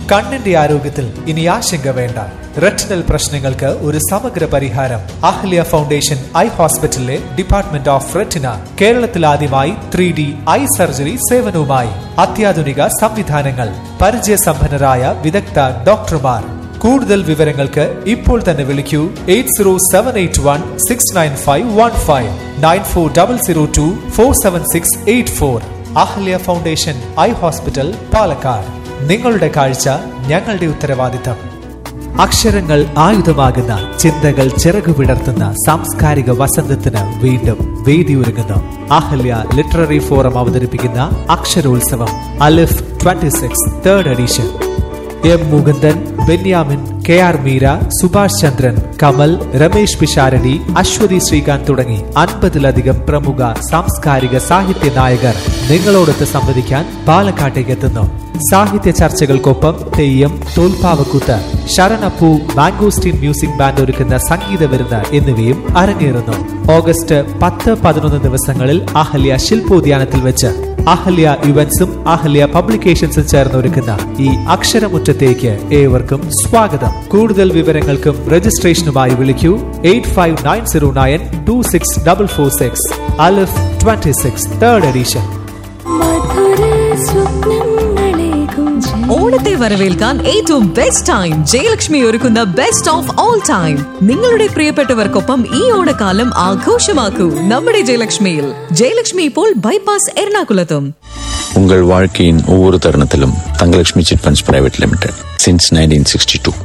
കണ്ണിന്റെ ആരോഗ്യത്തിൽ ഇനി ആശങ്ക വേണ്ട റെറ്റിനൽ പ്രശ്നങ്ങൾക്ക് ഒരു സമഗ്ര പരിഹാരം അഹ്ല്യ ഫൗണ്ടേഷൻ ഐ ഹോസ്പിറ്റലിലെ ഡിപ്പാർട്ട്മെന്റ് ഓഫ് റെറ്റിന കേരളത്തിൽ ആദ്യമായി ത്രീ ഡി ഐ സർജറി സേവനവുമായി അത്യാധുനിക സംവിധാനങ്ങൾ പരിചയസമ്പന്നരായ വിദഗ്ധ ഡോക്ടർമാർ കൂടുതൽ വിവരങ്ങൾക്ക് ഇപ്പോൾ തന്നെ വിളിക്കൂ eight zero seven eight one six nine five one five nine four double zero two four seven six eight four Ahalya foundation eye hospital Palakkad നിങ്ങളുടെ കാഴ്ച ഞങ്ങളുടെ ഉത്തരവാദിത്തം അക്ഷരങ്ങൾ ആയുധമാകുന്ന ചിന്തകൾ ചിറകു വിടർത്തുന്ന സാംസ്കാരിക വസന്തത്തിന് വീണ്ടും വേദിയൊരുങ്ങുന്നു അഹല്യ ലിറ്റററി ഫോറം അവതരിപ്പിക്കുന്ന അക്ഷരോത്സവം Alif 26 six third edition M Mukundan Benyamin K R Meera Subhash Chandran Kamal Ramesh Pisharody Aswathy Sreekanth തുടങ്ങി അൻപതിലധികം പ്രമുഖ സാംസ്കാരിക സാഹിത്യ നായകർ നിങ്ങളോടൊത്ത് സംവദിക്കാൻ പാലക്കാട്ടേക്ക് എത്തുന്നു സാഹിത്യ ചർച്ചകൾക്കൊപ്പം തെയ്യം തോൽപ്പാവക്കൂത്ത് ശരണപ്പൂ മാംഗോസ്റ്റീൻ മ്യൂസിക് ബാൻഡ് ഒരുക്കുന്ന സംഗീത വിരുന്ന് എന്നിവയും അരങ്ങേറുന്നു ഓഗസ്റ്റ് പത്ത് പതിനൊന്ന് ദിവസങ്ങളിൽ അഹല്യ ശില്പോദ്യാനത്തിൽ വെച്ച് അഹല്യ ഇവന്റ്സും അഹല്യ പബ്ലിക്കേഷൻസും ചേർന്ന് ഒരുക്കുന്ന ഈ അക്ഷരമുറ്റത്തേക്ക് ഏവർക്കും സ്വാഗതം കൂടുതൽ വിവരങ്ങൾക്കും രജിസ്ട്രേഷനുമായി വിളിക്കൂ eight five nine zero nine two six double four six Alif twenty six third edition മധുര സ്വപ്നങ്ങളേകും ഓണത്തെ വരവേൽക്കാൻ ഏറ്റവും ബെസ്റ്റ് ടൈം ജയലക്ഷ്മി ഒരുക്കുന്ന ബെസ്റ്റ് ഓഫ് ഓൾ ടൈം നിങ്ങളുടെ പ്രിയപ്പെട്ടവർക്കൊപ്പം ഈ ഓണക്കാലം ആഘോഷമാക്കൂ നമ്മുടെ ജയലക്ഷ്മിയിൽ ജയലക്ഷ്മി ഇപ്പോൾ ബൈപ്പാസ് എറണാകുളത്തും உங்கள் வாழ்க்கையின் ஒவ்வொரு தருணத்திலும் Thangalakshmi chit funds private limited since nineteen sixty two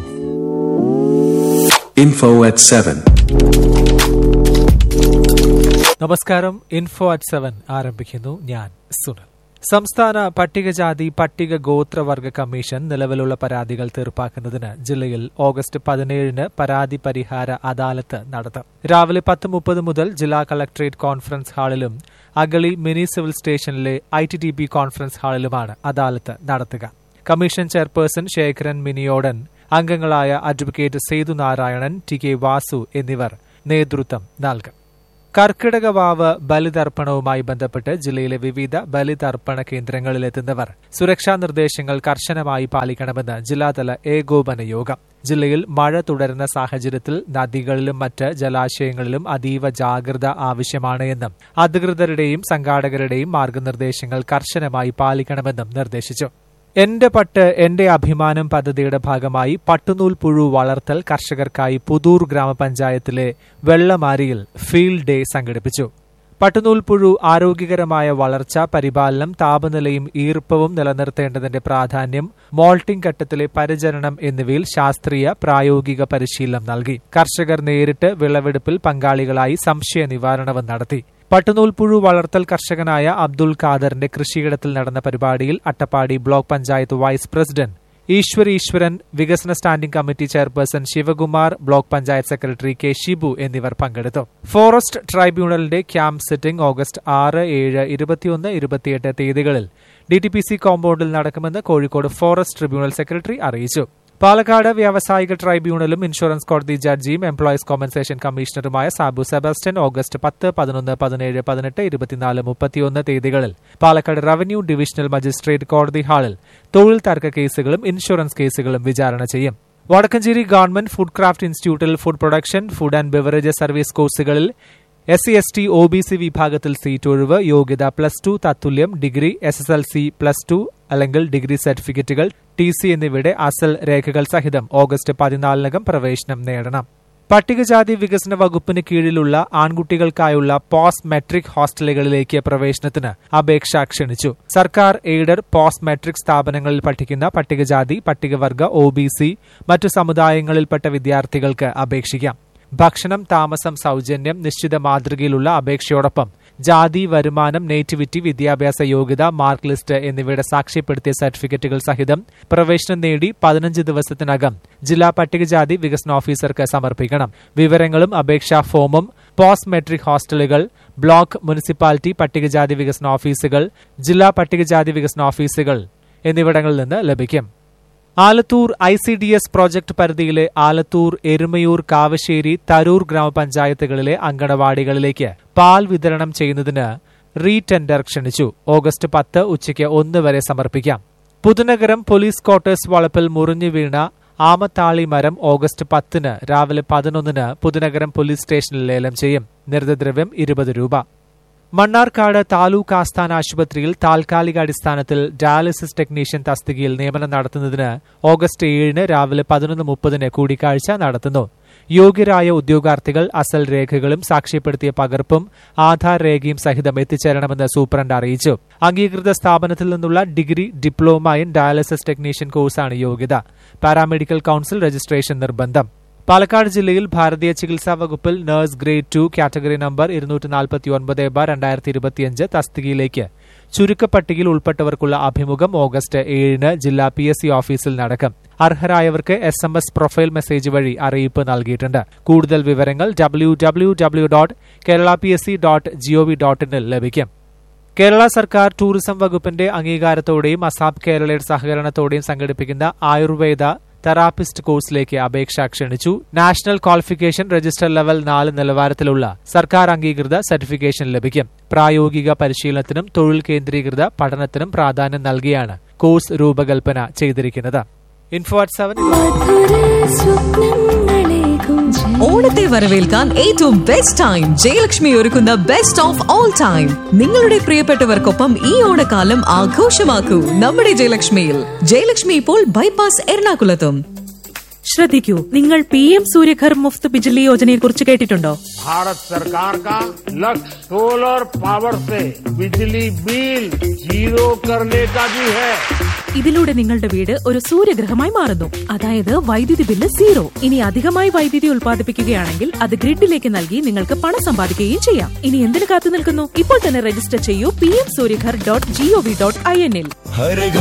Info at 7. നമസ്കാരം ഇൻഫോ അറ്റ് സെവൻ ആരംഭിക്കുന്നു ഞാൻ സുനൽ സംസ്ഥാന പട്ടികജാതി പട്ടിക ഗോത്രവർഗ കമ്മീഷൻ നിലവിലുള്ള പരാതികൾ തീർപ്പാക്കുന്നതിന് ജില്ലയിൽ ഓഗസ്റ്റ് പതിനേഴിന് പരാതി പരിഹാര അദാലത്ത് നടത്തും രാവിലെ പത്ത് മുപ്പത് മുതൽ ജില്ലാ കളക്ടറേറ്റ് കോൺഫറൻസ് ഹാളിലും അഗളി മിനി സിവിൽ സ്റ്റേഷനിലെ I T D P conference ഹാളിലുമാണ് അദാലത്ത് നടത്തുക കമ്മീഷൻ ചെയർപേഴ്സൺ ശേഖരൻ മിനിയോടൻ അംഗങ്ങളായ advocate Sethu Narayanan T K Vasu എന്നിവർ നേതൃത്വം നൽകും കർക്കിടക വാവ് ബലിതർപ്പണവുമായി ബന്ധപ്പെട്ട് ജില്ലയിലെ വിവിധ ബലിതർപ്പണ കേന്ദ്രങ്ങളിലെത്തുന്നവർ സുരക്ഷാ നിർദ്ദേശങ്ങൾ കർശനമായി പാലിക്കണമെന്ന് ജില്ലാതല ഏകോപന യോഗം ജില്ലയിൽ മഴ തുടരുന്ന സാഹചര്യത്തിൽ നദികളിലും മറ്റ് ജലാശയങ്ങളിലും അതീവ ജാഗ്രത ആവശ്യമാണ് എന്നും അധികൃതരുടെയും സംഘാടകരുടെയും മാർഗനിർദ്ദേശങ്ങൾ കർശനമായി പാലിക്കണമെന്നും നിർദ്ദേശിച്ചു എന്റെ പട്ട് എന്റെ അഭിമാനം പദ്ധതിയുടെ ഭാഗമായി പട്ടുനൂൽ പുഴു വളർത്തൽ കർഷകർക്കായി പുതൂർ ഗ്രാമപഞ്ചായത്തിലെ വെള്ളമാരിയിൽ ഫീൽഡ് ഡേ സംഘടിപ്പിച്ചു പട്ടുനൂൽ പുഴു ആരോഗ്യകരമായ വളർച്ച പരിപാലനം താപനിലയും ഈർപ്പവും നിലനിർത്തേണ്ടതിന്റെ പ്രാധാന്യം മോൾട്ടിംഗ് ഘട്ടത്തിലെ പരിചരണം എന്നിവയിൽ ശാസ്ത്രീയ പ്രായോഗിക പരിശീലനം നൽകി കർഷകർ നേരിട്ട് വിളവെടുപ്പിൽ പങ്കാളികളായി സംശയ നിവാരണവും നടത്തി പട്ടുനൂൽ പുഴു വളർത്തൽ കർഷകനായ അബ്ദുൾ ഖാദറിന്റെ കൃഷിയിടത്തിൽ നടന്ന പരിപാടിയിൽ Attappadi block panchayat vice president Eshwar Eshwaran വികസന standing committee chairperson Sivakumar block panchayat secretary K Shibu എന്നിവർ പങ്കെടുത്തു ഫോറസ്റ്റ് ട്രൈബ്യൂണലിന്റെ ക്യാമ്പ് സിറ്റിംഗ് ഓഗസ്റ്റ് ആറ് ഏഴ് ഇരുപത്തിയൊന്ന് ഇരുപത്തിയെട്ട് തീയതികളിൽ ഡി ടി പി സി കോമ്പൗണ്ടിൽ നടക്കുമെന്ന് കോഴിക്കോട് ഫോറസ്റ്റ് ട്രിബ്യൂണൽ സെക്രട്ടറി അറിയിച്ചു പാലക്കാട് വ്യാവസായിക ട്രൈബ്യൂണലും ഇൻഷുറൻസ് കോടതി ജഡ്ജിയും എംപ്ലോയീസ് കോമ്പൻസേഷൻ കമ്മീഷണറുമായ സാബു സെബാസ്റ്റ്യൻ ഓഗസ്റ്റ് പത്ത് പതിനൊന്ന് പതിനേഴ് പതിനെട്ട് ഇരുപത്തിനാല് മുപ്പത്തിയൊന്ന് തീയതികളിൽ പാലക്കാട് റവന്യൂ ഡിവിഷണൽ മജിസ്ട്രേറ്റ് കോടതി ഹാളിൽ തൊഴിൽ തർക്ക കേസുകളും ഇൻഷുറൻസ് കേസുകളും വിചാരണ ചെയ്യും വടക്കഞ്ചേരി ഗവൺമെന്റ് ഫുഡ് ക്രാഫ്റ്റ് ഇൻസ്റ്റിറ്റ്യൂട്ടിൽ food production food and beverages service കോഴ്സുകളിൽ S C S T O B C വിഭാഗത്തിൽ സീറ്റ് ഒഴിവ് യോഗ്യത പ്ലസ് ടു തത്തുല്യം degree S S L C plus two അല്ലെങ്കിൽ ഡിഗ്രി സർട്ടിഫിക്കറ്റുകൾ ടി സി എന്നിവയുടെ അസൽ രേഖകൾ സഹിതം ഓഗസ്റ്റ് പതിനാലിനകം പ്രവേശനം നേടണം പട്ടികജാതി വികസന വകുപ്പിന് കീഴിലുള്ള ആൺകുട്ടികൾക്കായുള്ള പോസ്റ്റ് മെട്രിക് ഹോസ്റ്റലുകളിലേക്ക് പ്രവേശനത്തിന് അപേക്ഷ ക്ഷണിച്ചു സർക്കാർ എയ്ഡഡ് പോസ്റ്റ് മെട്രിക് സ്ഥാപനങ്ങളിൽ പഠിക്കുന്ന പട്ടികജാതി പട്ടികവർഗ ഒ ബി സി മറ്റു സമുദായങ്ങളിൽപ്പെട്ട വിദ്യാർത്ഥികൾക്ക് അപേക്ഷിക്കാം ഭക്ഷണം താമസം സൗജന്യം നിശ്ചിത മാതൃകയിലുള്ള അപേക്ഷയോടൊപ്പം ജാതി വരുമാനം നേറ്റിവിറ്റി വിദ്യാഭ്യാസ യോഗ്യത മാർക്ക് ലിസ്റ്റ് എന്നിവയുടെ സാക്ഷ്യപ്പെടുത്തിയ സർട്ടിഫിക്കറ്റുകൾ സഹിതം പ്രവേശനം നേടി പതിനഞ്ച് ദിവസത്തിനകം ജില്ലാ പട്ടികജാതി വികസന ഓഫീസർക്ക് സമർപ്പിക്കണം വിവരങ്ങളും അപേക്ഷാ ഫോമും പോസ്റ്റ് മെട്രിക് ഹോസ്റ്റലുകൾ ബ്ലോക്ക് മുനിസിപ്പാലിറ്റി പട്ടികജാതി വികസന ഓഫീസുകൾ ജില്ലാ പട്ടികജാതി വികസന ഓഫീസുകൾ എന്നിവിടങ്ങളിൽ നിന്ന് ലഭിക്കും Alathur I C D S project പരിധിയിലെ ആലത്തൂർ എരുമയൂർ കാവശ്ശേരി തരൂർ ഗ്രാമപഞ്ചായത്തുകളിലെ അങ്കണവാടികളിലേക്ക് പാൽ വിതരണം ചെയ്യുന്നതിന് റീടെൻഡർ ക്ഷണിച്ചു ഓഗസ്റ്റ് പത്ത് ഉച്ചയ്ക്ക് ഒന്ന് വരെ സമർപ്പിക്കാം പുതുനഗരം പോലീസ് ക്വാർട്ടേഴ്സ് വളപ്പിൽ മുറിഞ്ഞു വീണ ആമത്താളി മരം ഓഗസ്റ്റ് പത്തിന് രാവിലെ പതിനൊന്നിന് പുതുനഗരം പോലീസ് സ്റ്റേഷനിൽ ലേലം ചെയ്യും നിർദ്ദദ്രവ്യം ഇരുപത് രൂപ മണ്ണാർക്കാട് താലൂക്ക് ആസ്ഥാന ആശുപത്രിയിൽ താൽക്കാലിക അടിസ്ഥാനത്തിൽ ഡയാലിസിസ് ടെക്നീഷ്യൻ തസ്തികയിൽ നിയമനം നടത്തുന്നതിന് ഓഗസ്റ്റ് ഏഴിന് രാവിലെ പതിനൊന്ന് മുപ്പതിന് കൂടിക്കാഴ്ച നടത്തുന്നു യോഗ്യരായ ഉദ്യോഗാർത്ഥികൾ അസൽ രേഖകളും സാക്ഷ്യപ്പെടുത്തിയ പകർപ്പും ആധാർ രേഖയും സഹിതം എത്തിച്ചേരണമെന്ന് സൂപ്രണ്ട് അറിയിച്ചു അംഗീകൃത സ്ഥാപനത്തിൽ നിന്നുള്ള degree diploma in dialysis technician കോഴ്സാണ് യോഗ്യത പാരാമെഡിക്കൽ കൌൺസിൽ രജിസ്ട്രേഷൻ നിർബന്ധം പാലക്കാട് ജില്ലയിൽ ഭാരതീയ ചികിത്സാ വകുപ്പിൽ nurse grade two category number ഇരുന്നൂറ്റി നാൽപ്പത്തി ഒൻപത് ബാർ രണ്ടായിരത്തി ഇരുപത്തിയഞ്ച് തസ്തികയിലേക്ക് ചുരുക്കപ്പട്ടികയിൽ ഉൾപ്പെട്ടവർക്കുള്ള അഭിമുഖം ഓഗസ്റ്റ് ഏഴിന് ജില്ലാ പി എസ് സി ഓഫീസിൽ നടക്കും അർഹരായവർക്ക് S M S profile message വഴി അറിയിപ്പ് നൽകിയിട്ടുണ്ട് കൂടുതൽ വിവരങ്ങൾ W W W dot Kerala P S C dot gov dot ഇനിൽ ലഭിക്കും കേരള സർക്കാർ ടൂറിസം വകുപ്പിന്റെ അംഗീകാരത്തോടെയും അസാബ് കേരളയുടെ സഹകരണത്തോടെയും സംഘടിപ്പിക്കുന്ന ആയുർവേദ തെറാപ്പിസ്റ്റ് കോഴ്സിലേക്ക് അപേക്ഷ ക്ഷണിച്ചു നാഷണൽ ക്വാളിഫിക്കേഷൻ രജിസ്റ്റർ ലെവൽ നാല് നിലവാരത്തിലുള്ള സർക്കാർ അംഗീകൃത സർട്ടിഫിക്കേഷൻ ലഭിക്കും പ്രായോഗിക പരിശീലനത്തിനും തൊഴിൽ കേന്ദ്രീകൃത പഠനത്തിനും പ്രാധാന്യം നൽകിയാണ് കോഴ്സ് രൂപകൽപ്പന ചെയ്തിരിക്കുന്നത് ഇൻഫോ അറ്റ് സെവൻ ഓണത്തെ വരവേൽക്കാൻ ഏറ്റവും ബെസ്റ്റ് ടൈം ജയലക്ഷ്മി ഒരുക്കുന്ന ബെസ്റ്റ് ഓഫ് ഓൾ ടൈം നിങ്ങളുടെ പ്രിയപ്പെട്ടവർക്കൊപ്പം ഈ ഓണക്കാലം ആഘോഷമാക്കൂ നമ്മുടെ ജയലക്ഷ്മിയിൽ ജയലക്ഷ്മി ഇപ്പോൾ ബൈപ്പാസ് എറണാകുളത്തും ശ്രദ്ധിക്കൂ നിങ്ങൾ പി എം സൂര്യഘർ മുഫ്ത് ബിജ്ലി യോജനയെ കുറിച്ച് കേട്ടിട്ടുണ്ടോ भारत सरकार का लक्ष्य सोलर पावर से बिजली बिल जीरो करने का भी है ഇതിലൂടെ നിങ്ങളുടെ വീട് ഒരു സൂര്യഗ്രഹമായി മാറുന്നു അതായത് വൈദ്യുതി ബില്ല് സീറോ ഇനി അധികമായി വൈദ്യുതി ഉൽപ്പാദിപ്പിക്കുകയാണെങ്കിൽ അത് ഗ്രിഡിലേക്ക് നൽകി നിങ്ങൾക്ക് പണം സമ്പാദിക്കുകയും ചെയ്യാം ഇനി എന്തിനു കാത്തു നിൽക്കുന്നു ഇപ്പോൾ തന്നെ രജിസ്റ്റർ ചെയ്യൂ P M Suryaghar dot gov dot I എന്നിൽ हर घर